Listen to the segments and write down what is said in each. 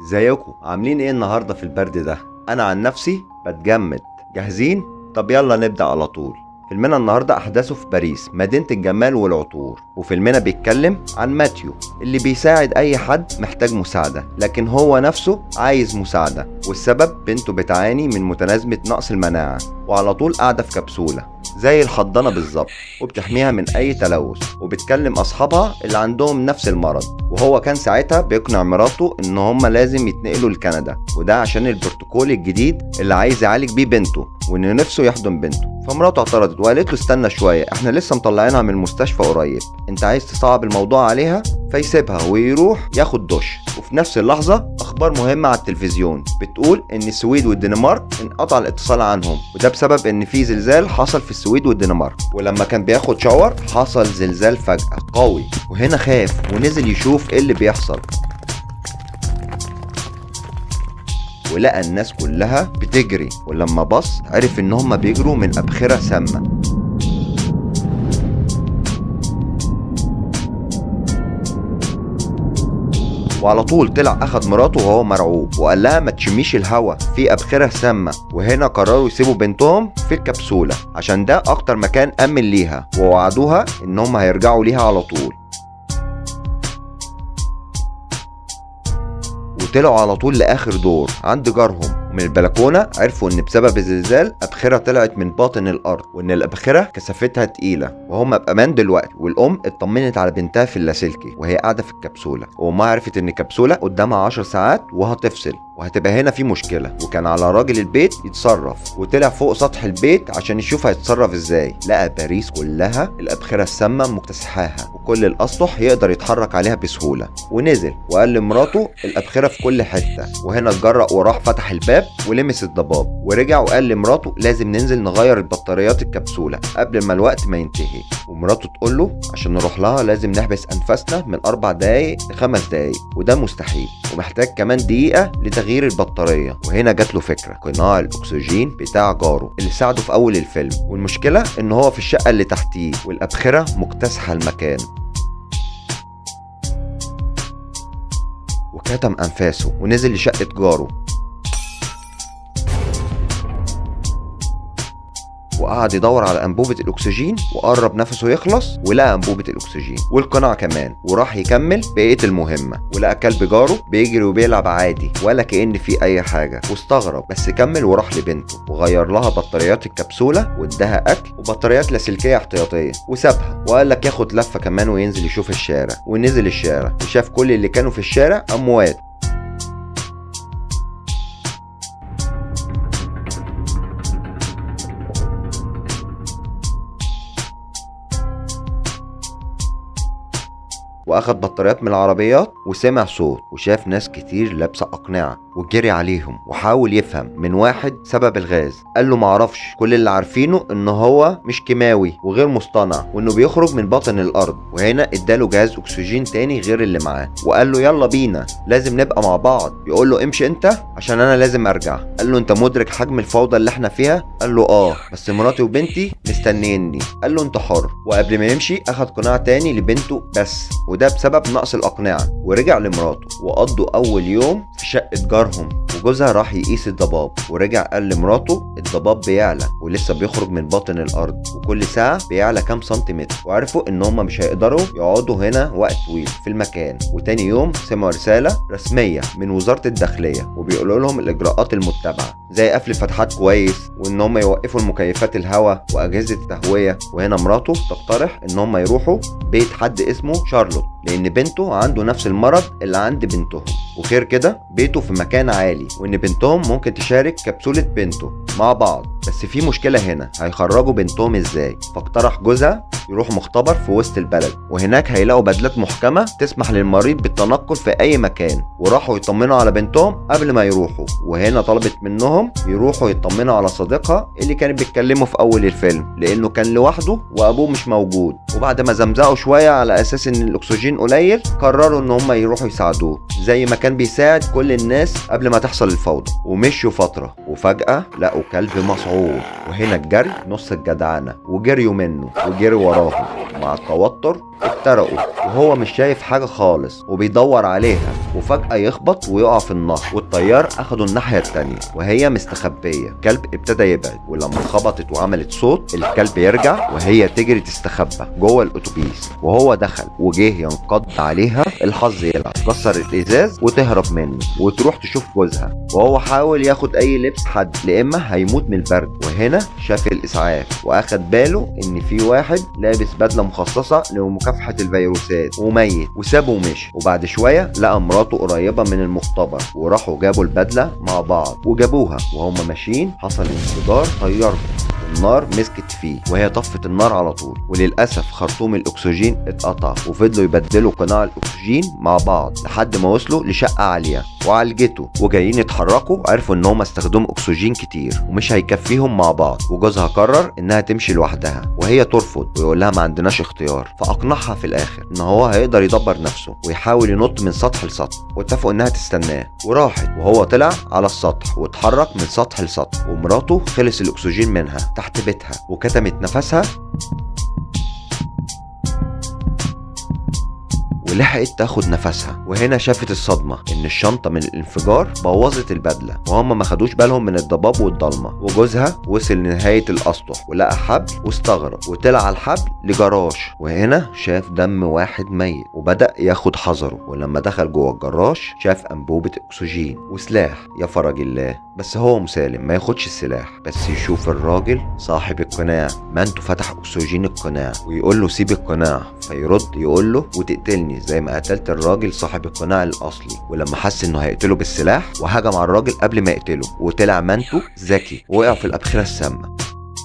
ازيكم عاملين ايه النهارده في البرد ده انا عن نفسي بتجمد جاهزين طب يلا نبدا على طول فيلمنا النهارده احداثه في باريس مدينه الجمال والعطور وفيلمنا بيتكلم عن ماتيو اللي بيساعد اي حد محتاج مساعده لكن هو نفسه عايز مساعده والسبب بنته بتعاني من متلازمه نقص المناعه وعلى طول قاعده في كبسوله زي الحضانه بالظبط وبتحميها من اي تلوث وبتكلم اصحابها اللي عندهم نفس المرض وهو كان ساعتها بيقنع مراته ان هما لازم يتنقلوا لكندا وده عشان البروتوكول الجديد اللي عايز يعالج بيه بنته وان نفسه يحضن بنته فمراته اعترضت وقالت له استنى شويه احنا لسه مطلعينها من المستشفى قريب انت عايز تصعب الموضوع عليها فيسيبها ويروح ياخد دش وفي نفس اللحظه اخبار مهمه على التلفزيون بتقول ان السويد والدنمارك انقطع الاتصال عنهم وده بسبب ان في زلزال حصل في السويد والدنمارك ولما كان بياخد شاور حصل زلزال فجاه قوي وهنا خاف ونزل يشوف ايه اللي بيحصل ولقى الناس كلها بتجري ولما بص عرف ان هم بيجروا من ابخره سامه وعلى طول طلع اخد مراته وهو مرعوب وقال لها ما تشميش الهوا في ابخره سامه وهنا قرروا يسيبوا بنتهم في الكبسوله عشان ده اكتر مكان امن ليها ووعدوها ان هم هيرجعوا ليها على طول وطلعوا على طول لاخر دور عند جارهم ومن البلكونه عرفوا ان بسبب الزلزال ابخره طلعت من باطن الارض وان الابخره كثافتها تقيله وهم بامان دلوقتي والام اطمنت على بنتها في اللاسلكي وهي قاعده في الكبسوله وامها عرفت ان الكبسوله قدامها 10 ساعات وهتفصل وهتبقى هنا في مشكله وكان على راجل البيت يتصرف وطلع فوق سطح البيت عشان يشوف هيتصرف ازاي لقى باريس كلها الابخره السامه مكتسحاها وكل الاسطح يقدر يتحرك عليها بسهوله ونزل وقال لمراته الابخره في كل حته وهنا اتجرأ وراح فتح الباب ولمس الضباب ورجع وقال لمراته لازم ننزل نغير البطاريات الكبسوله قبل ما الوقت ما ينتهي ومراته تقول له عشان نروح لها لازم نحبس انفاسنا من اربع دقايق لخمس دقايق وده مستحيل ومحتاج كمان دقيقه لتغيير البطاريه وهنا جات له فكره قناع الاكسجين بتاع جاره اللي ساعده في اول الفيلم والمشكله ان هو في الشقه اللي تحتيه والابخره مكتسحه المكان وكتم انفاسه ونزل لشقه جاره وقعد يدور على انبوبه الاكسجين وقرب نفسه يخلص ولقى انبوبه الاكسجين والقناع كمان وراح يكمل بقيه المهمه ولقى كلب جاره بيجري وبيلعب عادي ولا كان في اي حاجه واستغرب بس كمل وراح لبنته وغير لها بطاريات الكبسوله واداها اكل وبطاريات لاسلكيه احتياطيه وسابها وقال لك ياخد لفه كمان وينزل يشوف الشارع ونزل الشارع وشاف كل اللي كانوا في الشارع اموات واخد بطاريات من العربيات وسمع صوت وشاف ناس كتير لابسه اقنعه وجري عليهم وحاول يفهم من واحد سبب الغاز قال له معرفش كل اللي عارفينه ان هو مش كيماوي وغير مصطنع وانه بيخرج من باطن الارض وهنا اداله جهاز اكسجين تاني غير اللي معاه وقال له يلا بينا لازم نبقى مع بعض يقول له امشي انت عشان انا لازم ارجع قال له انت مدرك حجم الفوضى اللي احنا فيها قال له اه بس مراتي وبنتي مستنيني قال له انت حر وقبل ما يمشي اخد قناع تاني لبنته بس وده بسبب نقص الاقنعه ورجع لمراته وقضوا اول يوم في شقه جارهم وجوزها راح يقيس الضباب ورجع قال لمراته الضباب بيعلى ولسه بيخرج من باطن الارض وكل ساعه بيعلى كام سنتيمتر وعرفوا ان هم مش هيقدروا يقعدوا هنا وقت طويل في المكان وتاني يوم سمعوا رساله رسميه من وزاره الداخليه وبيقولوا لهم الاجراءات المتبعه زي قفل فتحات كويس وان هم يوقفوا المكيفات الهواء واجهزه التهويه وهنا مراته تقترح ان هم يروحوا بيت حد اسمه شارلوت لان بنته عنده نفس المرض اللي عند بنتهم وغير كده بيته في مكان عالي وان بنتهم ممكن تشارك كبسولة بنته مع بعض بس في مشكلة هنا هيخرجوا بنتهم ازاي فاقترح جوزها يروح مختبر في وسط البلد وهناك هيلاقوا بدلات محكمة تسمح للمريض بالتنقل في أي مكان وراحوا يطمنوا على بنتهم قبل ما يروحوا وهنا طلبت منهم يروحوا يطمنوا على صديقها اللي كانت بتكلمه في أول الفيلم لأنه كان لوحده وأبوه مش موجود وبعد ما زمزقوا شوية على أساس إن الأكسجين قليل قرروا إن هم يروحوا يساعدوه زي ما كان بيساعد كل الناس قبل ما تحصل الفوضى ومشوا فترة وفجأة لقوا كلب مسعور وهنا الجري نص الجدعنة وجريوا منه وجري وراهم مع التوتر افترقوا وهو مش شايف حاجة خالص وبيدور عليها وفجأة يخبط ويقع في النهر والطيار أخده الناحية التانية وهي مستخبية الكلب ابتدى يبعد ولما خبطت وعملت صوت الكلب يرجع وهي تجري تستخبى جوه الأتوبيس وهو دخل وجه ينقض عليها الحظ يلعب كسر الإزاز وتهرب منه وتروح تشوف جوزها وهو حاول ياخد أي لبس حد لإما هيموت من البرد وهنا شاف الإسعاف وأخد باله إن في واحد لابس بدلة مخصصة لمكافحة الفيروسات وميت وسابه ومشي وبعد شوية لقى مراته قريبة من المختبر وراحوا جابوا البدلة مع بعض وجابوها وهم ماشيين حصل انفجار طيرهم النار مسكت فيه وهي طفت النار على طول وللاسف خرطوم الاكسجين اتقطع وفضلوا يبدلوا قناع الاكسجين مع بعض لحد ما وصلوا لشقه عاليه وعالجته وجايين يتحركوا عرفوا ان هم استخدموا اكسجين كتير ومش هيكفيهم مع بعض وجوزها قرر انها تمشي لوحدها وهي ترفض ويقول لها ما عندناش اختيار فاقنعها في الاخر ان هو هيقدر يدبر نفسه ويحاول ينط من سطح لسطح واتفقوا انها تستناه وراحت وهو طلع على السطح واتحرك من سطح لسطح ومراته خلص الاكسجين منها تحت بيتها وكتمت نفسها ولحقت تاخد نفسها وهنا شافت الصدمة ان الشنطة من الانفجار بوظت البدلة وهم ما خدوش بالهم من الضباب والضلمة وجوزها وصل لنهاية الاسطح ولقى حبل واستغرب وطلع على الحبل لجراج وهنا شاف دم واحد ميت وبدأ ياخد حذره ولما دخل جوه الجراج شاف انبوبة اكسجين وسلاح يا فرج الله بس هو مسالم ما ياخدش السلاح بس يشوف الراجل صاحب القناع ما انتوا فتح اكسجين القناع ويقول له سيب القناع فيرد يقول له وتقتلني زي ما قتلت الراجل صاحب القناع الاصلي ولما حس انه هيقتله بالسلاح وهجم على الراجل قبل ما يقتله وطلع مانتو ذكي ووقع في الابخره السامه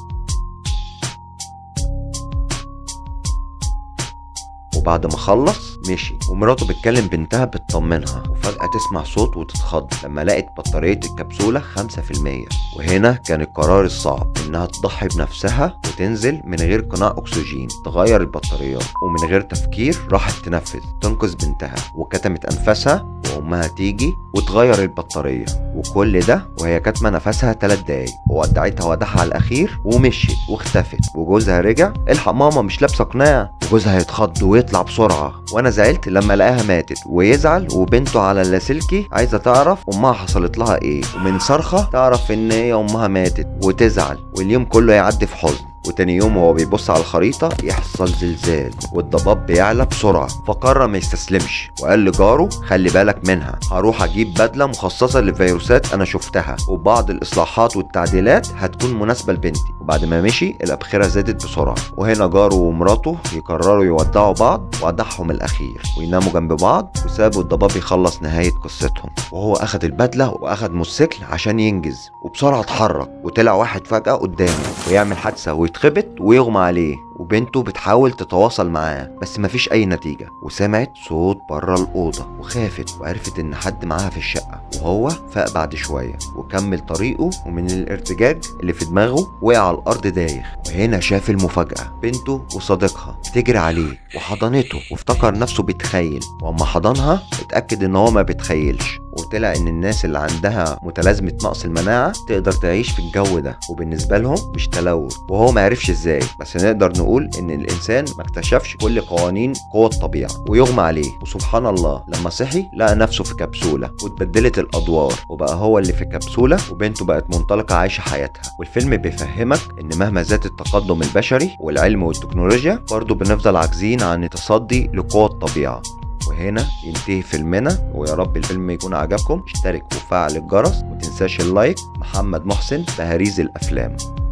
وبعد ما خلص مشي ومراته بتكلم بنتها بتطمنها وفجأة تسمع صوت وتتخض لما لقت بطارية الكبسولة 5% وهنا كان القرار الصعب انها تضحي بنفسها وتنزل من غير قناع اكسجين تغير البطاريات ومن غير تفكير راحت تنفذ تنقذ بنتها وكتمت انفاسها وامها تيجي وتغير البطارية وكل ده وهي كاتمة نفسها 3 دقايق وودعتها ودعها على الاخير ومشيت واختفت وجوزها رجع الحق ماما مش لابسه قناع وجوزها يتخض ويطلع بسرعه وانا زعلت لما لقاها ماتت ويزعل وبنته على اللاسلكي عايزه تعرف امها حصلت لها ايه ومن صرخه تعرف ان هي امها ماتت وتزعل واليوم كله يعدي في حزن وتاني يوم وهو بيبص على الخريطة يحصل زلزال والضباب بيعلى بسرعة فقرر ما يستسلمش وقال لجاره خلي بالك منها هروح اجيب بدلة مخصصة للفيروسات انا شفتها وبعض الاصلاحات والتعديلات هتكون مناسبة لبنتي وبعد ما مشي الابخرة زادت بسرعة وهنا جاره ومراته يقرروا يودعوا بعض ودعهم الاخير ويناموا جنب بعض وسابوا الضباب يخلص نهاية قصتهم وهو اخد البدلة واخد موتوسيكل عشان ينجز وبسرعة اتحرك وطلع واحد فجأة قدامه ويعمل حادثة ويتخبط ويغمى عليه وبنته بتحاول تتواصل معاه بس مفيش اي نتيجة وسمعت صوت بره الأوضة وخافت وعرفت ان حد معاها في الشقة وهو فاق بعد شوية وكمل طريقه ومن الارتجاج اللي في دماغه وقع على الأرض دايخ وهنا شاف المفاجأة بنته وصديقها بتجري عليه وحضنته وافتكر نفسه بيتخيل واما حضنها اتأكد ان هو ما بيتخيلش وطلع ان الناس اللي عندها متلازمه نقص المناعه تقدر تعيش في الجو ده وبالنسبه لهم مش تلوث وهو ما عرفش ازاي بس نقدر نقول ان الانسان ما اكتشفش كل قوانين قوى الطبيعه ويغمى عليه وسبحان الله لما صحي لقى نفسه في كبسوله واتبدلت الادوار وبقى هو اللي في كبسوله وبنته بقت منطلقه عايشه حياتها والفيلم بيفهمك ان مهما زاد التقدم البشري والعلم والتكنولوجيا برضه بنفضل عاجزين عن التصدي لقوى الطبيعه وهنا ينتهي فيلمنا ويا رب الفيلم يكون عجبكم اشترك وفعل الجرس ومتنساش اللايك محمد محسن بهريز الافلام